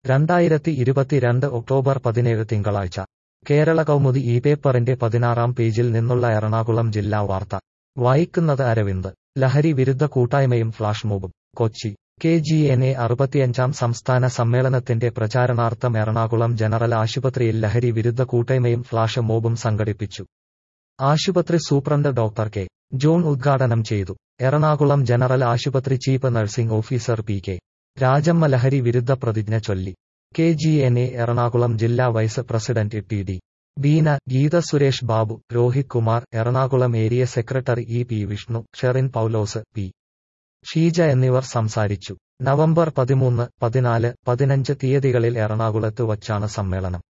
രണ്ടായിരത്തി ഇരുപത്തിരണ്ട് ഒക്ടോബർ പതിനേഴ് തിങ്കളാഴ്ച കേരള കൗമുദി ഈ പേപ്പറിന്റെ പതിനാറാം പേജിൽ നിന്നുള്ള എറണാകുളം ജില്ലാ വാർത്ത വായിക്കുന്നത് അരവിന്ദ് ലഹരി വിരുദ്ധ കൂട്ടായ്മയും ഫ്ലാഷ് മോബും Kochi K G N A അറുപത്തിയഞ്ചാം സംസ്ഥാന സമ്മേളനത്തിന്റെ പ്രചാരണാർത്ഥം എറണാകുളം ജനറൽ ആശുപത്രിയിൽ ലഹരി വിരുദ്ധ കൂട്ടായ്മയും ഫ്ലാഷ് മോബും സംഘടിപ്പിച്ചു ആശുപത്രി സൂപ്രണ്ട് ഡോക്ടർ കെ ജോൺ ഉദ്ഘാടനം ചെയ്തു എറണാകുളം ജനറൽ ആശുപത്രി chief nursing officer P K Rajamma ലഹരി വിരുദ്ധ പ്രതിജ്ഞ ചൊല്ലി K G N A Ernakulam ജില്ലാ vice president T D Beena Geetha Suresh Babu Rohit Kumar Ernakulam area secretary E P Vishnu Sherin Paulose P Sheeja എന്നിവർ സംസാരിച്ചു നവംബർ പതിമൂന്ന് പതിനാല് പതിനഞ്ച് തീയതികളിൽ എറണാകുളത്ത് വച്ചാണ് സമ്മേളനം